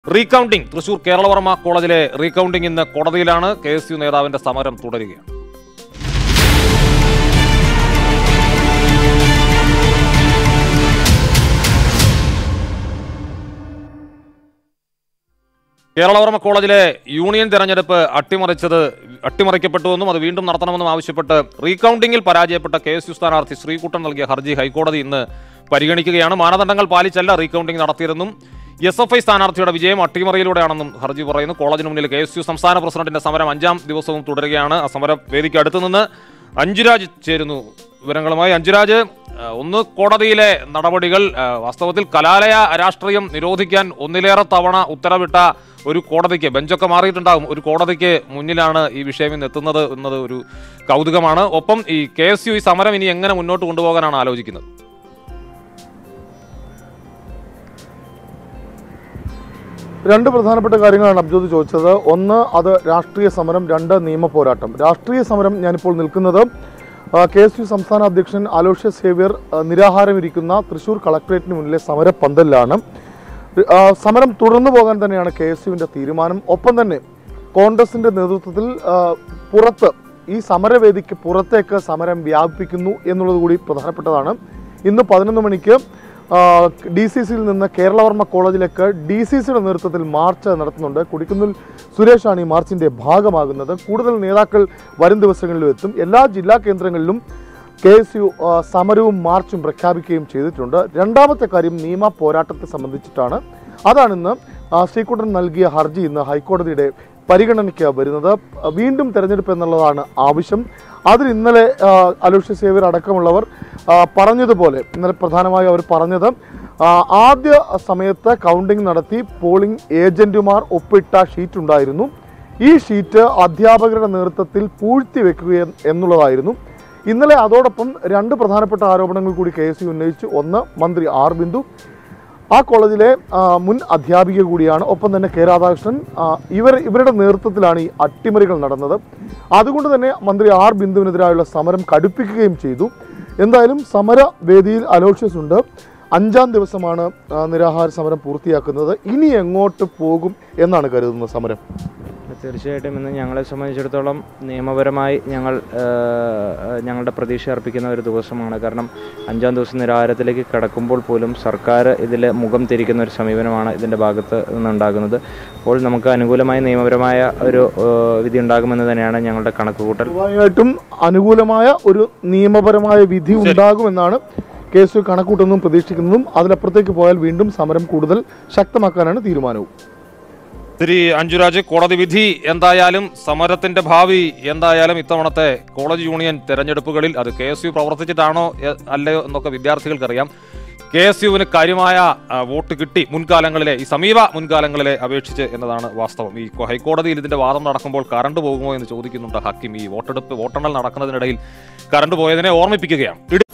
recounting Thrissur Keralavarma കോളേജിലെ recounting ഇന്ന് കോടതിയിലാണ് കെ എസ് യു നേതാവിന്റെ സമരം തുടരുകയാണ് കേരളവർമ്മ കോളേജിലെ യൂണിയൻ തെരഞ്ഞെടുപ്പ് അട്ടിമറിച്ചത് അട്ടിമറിക്കപ്പെട്ടുവെന്നും അത് വീണ്ടും നടത്തണമെന്നും ആവശ്യപ്പെട്ട് റീകൗണ്ടിംഗിൽ പരാജയപ്പെട്ട കെ എസ് യു സ്ഥാനാർത്ഥി ശ്രീകുട്ടൻ നൽകിയ ഹർജി ഹൈക്കോടതി ഇന്ന് പരിഗണിക്കുകയാണ് മാനദണ്ഡങ്ങൾ പാലിച്ചല്ല റീകൗണ്ടിംഗ് നടത്തിയതെന്നും എസ് എഫ് ഐ സ്ഥാനാർത്ഥിയുടെ വിജയം അട്ടിമറിയിലൂടെയാണെന്നും ഹർജി പറയുന്നു കോളേജിന് മുന്നിൽ കെ എസ് യു സംസ്ഥാന പ്രസിഡന്റിന്റെ സമരം അഞ്ചാം ദിവസവും തുടരുകയാണ് ആ സമര വേദിക്ക് അടുത്ത് നിന്ന് അഞ്ജുരാജ് ചേരുന്നു വിവരങ്ങളുമായി അഞ്ജുരാജ് ആ, ഒന്ന് കോടതിയിലെ നടപടികൾ ആ, വാസ്തവത്തിൽ കലാലയ രാഷ്ട്രീയം നിരോധിക്കാൻ ഒന്നിലേറെ തവണ ഉത്തരവിട്ട ഒരു കോടതിക്ക് ബെഞ്ചൊക്കെ മാറിയിട്ടുണ്ടാകും ഒരു കോടതിക്ക് മുന്നിലാണ് ഈ വിഷയം ഇന്ന് എത്തുന്നത് എന്നത് ഒരു കൗതുകമാണ് ഒപ്പം ഈ കെ എസ് യു ഈ സമരം ഇനി എങ്ങനെ മുന്നോട്ട് കൊണ്ടുപോകാനാണ് ആലോചിക്കുന്നത് രണ്ട് പ്രധാനപ്പെട്ട കാര്യങ്ങളാണ് അബ്ജോദ് ചോദിച്ചത് ഒന്ന് അത് രാഷ്ട്രീയ സമരം രണ്ട് നിയമ പോരാട്ടം രാഷ്ട്രീയ സമരം ഞാനിപ്പോൾ നിൽക്കുന്നത് കെ എസ് യു സംസ്ഥാന അധ്യക്ഷൻ അലോഷ്യസ് സേവ്യർ ആ, നിരാഹാരമിരിക്കുന്ന തൃശൂർ കളക്ടറേറ്റിന് മുന്നിലെ സമര പന്തലിലാണ് ആ, സമരം തുടർന്നു പോകാൻ തന്നെയാണ് കെ എസ് യുവിൻ്റെ തീരുമാനം ഒപ്പം തന്നെ കോൺഗ്രസിന്റെ നേതൃത്വത്തിൽ ആ, പുറത്ത് ഈ സമരവേദിക്ക് പുറത്തേക്ക് സമരം വ്യാപിപ്പിക്കുന്നു എന്നുള്ളത് കൂടി പ്രധാനപ്പെട്ടതാണ് ഇന്ന് പതിനൊന്ന് മണിക്ക് ഡി സി സിയിൽ നിന്ന് കേരളവർമ്മ കോളേജിലേക്ക് ഡി സി സിയുടെ നേതൃത്വത്തിൽ മാർച്ച് നടത്തുന്നുണ്ട് കുടിക്കുന്നിൽ സുരേഷാണ് ഈ മാർച്ചിന്റെ ഭാഗമാകുന്നത് കൂടുതൽ നേതാക്കൾ വരും ദിവസങ്ങളിലും എത്തും എല്ലാ ജില്ലാ കേന്ദ്രങ്ങളിലും കെ എസ് യു സമരവും മാർച്ചും പ്രഖ്യാപിക്കുകയും ചെയ്തിട്ടുണ്ട് രണ്ടാമത്തെ കാര്യം നിയമ പോരാട്ടത്തെ സംബന്ധിച്ചിട്ടാണ് അതാണ് ഇന്ന് ആ, ശ്രീകുട്ടൻ നൽകിയ ഹർജി ഇന്ന് ഹൈക്കോടതിയുടെ പരിഗണനയ്ക്ക് വരുന്നത് വീണ്ടും തെരഞ്ഞെടുപ്പ് എന്നുള്ളതാണ് ആവശ്യം അതിൽ ഇന്നലെ ആ, അലോഷ്യ സേവ്യർ അടക്കമുള്ളവർ ആ, പറഞ്ഞതുപോലെ ഇന്നലെ പ്രധാനമായും അവർ പറഞ്ഞത് ആ, ആദ്യ സമയത്ത് കൗണ്ടിംഗ് നടത്തി പോളിംഗ് ഏജന്റുമാർ ഒപ്പിട്ട ഷീറ്റ് ഉണ്ടായിരുന്നു ഈ ഷീറ്റ് അധ്യാപകരുടെ നേതൃത്വത്തിൽ പൂഴ്ത്തി വെക്കുക എന്നുള്ളതായിരുന്നു ഇന്നലെ അതോടൊപ്പം രണ്ട് പ്രധാനപ്പെട്ട ആരോപണങ്ങൾ കൂടി കെ എസ് യു ഉന്നയിച്ചു ഒന്ന് മന്ത്രി ആർ ബിന്ദു ആ കോളേജിലെ ആ, മുൻ അധ്യാപിക കൂടിയാണ് ഒപ്പം തന്നെ കെ രാധാകൃഷ്ണൻ ആ, ഇവർ ഇവരുടെ നേതൃത്വത്തിലാണ് ഈ അട്ടിമറികൾ നടന്നത് അതുകൊണ്ട് തന്നെ മന്ത്രി ആർ ബിന്ദുവിനെതിരായുള്ള സമരം കടുപ്പിക്കുകയും ചെയ്തു എന്തായാലും സമര വേദിയിൽ അലോഷ്യസ് ഉണ്ട് അഞ്ചാം ദിവസമാണ് ആ, നിരാഹാര സമരം പൂർത്തിയാക്കുന്നത് ഇനി എങ്ങോട്ട് പോകും എന്നാണ് കരുതുന്നത് സമരം തീർച്ചയായിട്ടും ഇന്ന് ഞങ്ങളെ സംബന്ധിച്ചിടത്തോളം നിയമപരമായി ഞങ്ങൾ ആ, ഞങ്ങളുടെ പ്രതീക്ഷ അർപ്പിക്കുന്ന ഒരു ദിവസമാണ് കാരണം അഞ്ചാം ദിവസം നിരാഹാരത്തിലേക്ക് കടക്കുമ്പോൾ പോലും സർക്കാർ ഇതിൽ മുഖം തിരിക്കുന്ന ഒരു സമീപനമാണ് ഇതിൻ്റെ ഭാഗത്ത് നിന്നുണ്ടാകുന്നത് അപ്പോൾ നമുക്ക് അനുകൂലമായ നിയമപരമായ ഒരു ആ, വിധി ഉണ്ടാകുമെന്ന് തന്നെയാണ് ഞങ്ങളുടെ കണക്കുകൂട്ടൽ സ്വാഭാവികമായിട്ടും അനുകൂലമായ ഒരു നിയമപരമായ വിധി ഉണ്ടാകുമെന്നാണ് കേസ് കണക്കൂട്ടുന്നതും പ്രതീക്ഷിക്കുന്നതും അതിനപ്പുറത്തേക്ക് പോയാൽ വീണ്ടും സമരം കൂടുതൽ ശക്തമാക്കാനാണ് തീരുമാനവും ശ്രീ അഞ്ജുരാജ് കോടതി വിധി എന്തായാലും സമരത്തിന്റെ ഭാവി എന്തായാലും ഇത്തവണത്തെ കോളേജ് യൂണിയൻ തെരഞ്ഞെടുപ്പുകളിൽ അത് കെ എസ് യു പ്രവർത്തിച്ചിട്ടാണോ എ- അല്ലയോ എന്നൊക്കെ വിദ്യാർത്ഥികൾക്കറിയാം കെ എസ് യുവിന് കാര്യമായ ആ, വോട്ട് കിട്ടി മുൻകാലങ്ങളിലെ ഈ സമീപ മുൻകാലങ്ങളിലെ അപേക്ഷിച്ച് എന്നതാണ് വാസ്തവം ഈ കൊ- ഹൈക്കോടതിയിൽ ഇതിന്റെ വാദം നടക്കുമ്പോൾ കറണ്ട് പോകുമോ എന്ന് ചോദിക്കുന്നുണ്ട് ഹക്കിം ഈ വോട്ടെടുപ്പ് വോട്ടെണ്ണൽ നടക്കുന്നതിനിടയിൽ കറണ്ട് പോയതിനെ ഓർമ്മിപ്പിക്കുകയാണ്